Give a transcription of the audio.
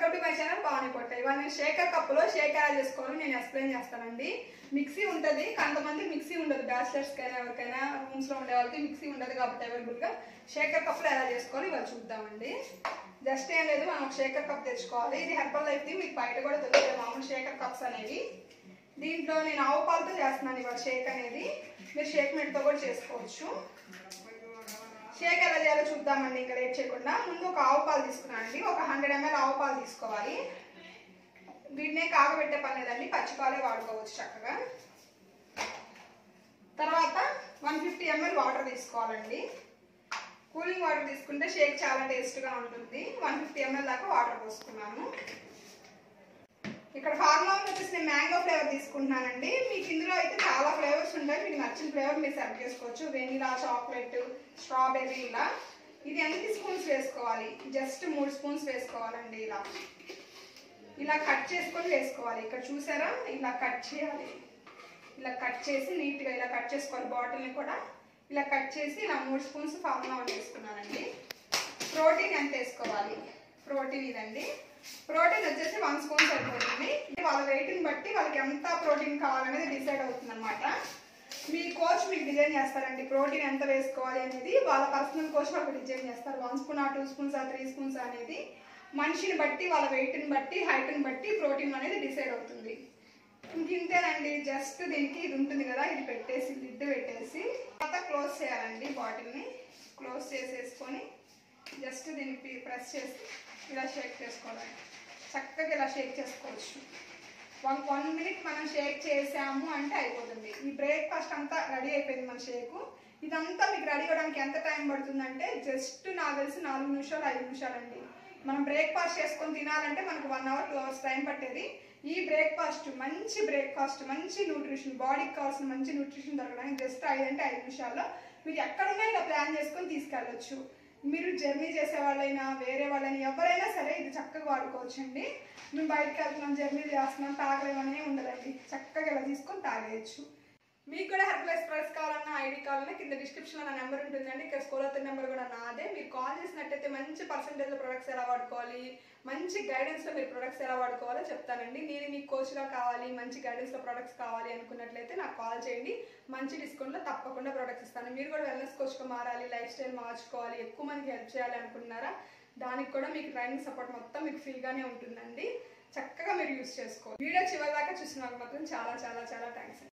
welcome to my channel Pavani Potta ఇవాళ నేను shaker కప్పులో షేక్ ఎలా చేసుకోవాలో నేను ఎక్స్ప్లెయిన్ చేస్తానండి మిక్సీ ఉంటుంది కొంతమంది మిక్సీ ఉండదు బ్యాచిలర్స్ కైనా ఎవరికైనా రూమ్స్ లో ఉండే వాళ్ళకి మిక్సీ ఉండదు కాబట్టి అవైలబుల్ గా షేకర్ కప్పులో ఎలా చేసుకోవాలి ఇవాళ చూద్దామండి జస్ట్ ఏం లేదు మనం ఒక షేకర్ కప్ తెచ్చుకోవాలి ఇది హెర్బల్ లైఫ్ ది మీకు బయట కూడా దొరుకుతాయి మామూలు షేకర్ కప్స్ అనేవి దీంట్లో నేను ఆవు పాలతో చేస్తున్నాను ఇవాళ షేక్ అనేది మీరు షేక్ మెట్తో కూడా చేసుకోవచ్చు షేక్ ఎలా చేయాలో చూద్దామండి ఇంకా లేట్ చేయకుండా ముందు ఒక ఆవు పాలు తీసుకున్నానండి ఒక హండ్రెడ్ ఎంఎల్ ఆవు పాలు తీసుకోవాలి వీటినే కాగబెట్టే పని లేదండి పచ్చిపాలే వాడుకోవచ్చు చక్కగా తర్వాత వన్ ఫిఫ్టీ ఎంఎల్ వాటర్ తీసుకోవాలండి కూలింగ్ వాటర్ తీసుకుంటే షేక్ చాలా టేస్ట్గా ఉంటుంది వన్ ఫిఫ్టీ ఎంఎల్ దాకా వాటర్ పోసుకున్నాను ఇక్కడ ఫార్ములా వచ్చేసి నేను మ్యాంగో ఫ్లేవర్ తీసుకుంటున్నానండి మీకు ఇందులో అయితే చాలా ఫ్లేవర్స్ ఉంటాయి మీకు నచ్చిన ఫ్లేవర్ మీరు సెలెక్ట్ చేసుకోవచ్చు వెనీలా చాక్లెట్ స్ట్రాబెర్రీ ఇలా ఇది ఎన్ని స్పూన్స్ వేసుకోవాలి జస్ట్ మూడు స్పూన్స్ వేసుకోవాలండి ఇలా ఇలా కట్ చేసుకొని వేసుకోవాలి ఇక్కడ చూసారా ఇలా కట్ చేయాలి ఇలా కట్ చేసి నీట్గా ఇలా కట్ చేసుకోవాలి బాటిల్ని కూడా ఇలా కట్ చేసి ఇలా మూడు స్పూన్స్ ఫార్ములా వేసుకున్నానండి ప్రోటీన్ ఎంత వేసుకోవాలి ప్రోటీన్ ఇదండి ప్రోటీన్ వచ్చేసి వన్ స్పూన్ సరిపోతుంది వాళ్ళ వెయిట్ని బట్టి వాళ్ళకి ఎంత ప్రోటీన్ కావాలనేది డిసైడ్ అవుతుంది అనమాట మీ కోచ్ మీకు డిజైన్ చేస్తారండి ప్రోటీన్ ఎంత వేసుకోవాలి అనేది వాళ్ళ పర్సనల్ కోచ్ వాళ్ళకి డిజైన్ చేస్తారు వన్ స్పూన్ ఆ టూ స్పూన్స్ ఆ త్రీ స్పూన్స్ అనేది మనిషిని బట్టి వాళ్ళ వెయిట్ని బట్టి హైట్ని బట్టి ప్రోటీన్ అనేది డిసైడ్ అవుతుంది ఇంక ఇంతేనండి జస్ట్ దీనికి ఇది ఉంటుంది కదా ఇది పెట్టేసి లిడ్ పెట్టేసి తర్వాత క్లోజ్ చేయాలండి బాటిల్ని క్లోజ్ చేసేసుకొని జస్ట్ దీన్ని ప్రెస్ చేసి ఇలా షేక్ చేసుకోవాలి చక్కగా ఇలా షేక్ చేసుకోవచ్చు వన్ వన్ మినిట్ మనం షేక్ చేసాము అంటే అయిపోతుంది ఈ బ్రేక్ఫాస్ట్ అంతా రెడీ అయిపోయింది మన షేకు ఇదంతా మీకు రెడీ అవ్వడానికి ఎంత టైం పడుతుందంటే జస్ట్ నాకు తెలిసి నాలుగు నిమిషాలు ఐదు నిమిషాలండి మనం బ్రేక్ఫాస్ట్ చేసుకొని తినాలంటే మనకు one hour two hours time పట్టేది ఈ బ్రేక్ఫాస్ట్ మంచి బ్రేక్ఫాస్ట్ మంచి న్యూట్రిషన్ బాడీకి కావాల్సిన మంచి న్యూట్రిషన్ దొరకడానికి జస్ట్ ఐదు అంటే ఐదు నిమిషాల్లో మీరు ఎక్కడున్నా ఇలా ప్లాన్ చేసుకొని తీసుకెళ్ళొచ్చు మీరు జర్నీ చేసే వాళ్ళైనా వేరే వాళ్ళైనా ఎవరైనా సరే ఇది చక్కగా వాడుకోవచ్చు అండి మేము బయటకు వెళ్తున్నాం జర్నీ చేస్తున్నాం తాగలేమనే ఉండదండి చక్కగా ఇలా తీసుకొని తాగేయచ్చు మీకు కూడా హెల్ప్ ఎక్స్ప్రెస్ కావాలన్నా ఐడి కావాలన్నా కింద డిస్క్రిప్షన్లో నా నెంబర్ ఉంటుందండి ఇక్కడ స్కూల్ అవుతున్న నెంబర్ కూడా నాదే మీరు కాల్ చేసినట్టయితే మంచి పర్సంటేజ్లో ప్రొడక్ట్స్ ఎలా వాడుకోవాలి మంచి గైడెన్స్లో మీరు ప్రొడక్ట్స్ ఎలా వాడుకోవాలో చెప్తానండి నేను మీకు కోచ్గా కావాలి మంచి గైడెన్స్లో ప్రొడక్ట్స్ కావాలి అనుకున్నట్లయితే నాకు కాల్ చేయండి మంచి డిస్కౌంట్లో తప్పకుండా ప్రొడక్ట్స్ ఇస్తాను మీరు కూడా వెల్నెస్ కోచ్గా మారాలి లైఫ్ స్టైల్ మార్చుకోవాలి ఎక్కువ మందికి హెల్ప్ చేయాలి అనుకుంటున్నారా దానికి కూడా మీకు ట్రైనింగ్ సపోర్ట్ మొత్తం మీకు ఫ్రీగానే ఉంటుందండి చక్కగా మీరు యూస్ చేసుకోవాలి వీడియో చివరి దాకా చూసిన వాళ్ళకి మాత్రం చాలా చాలా చాలా థ్యాంక్స్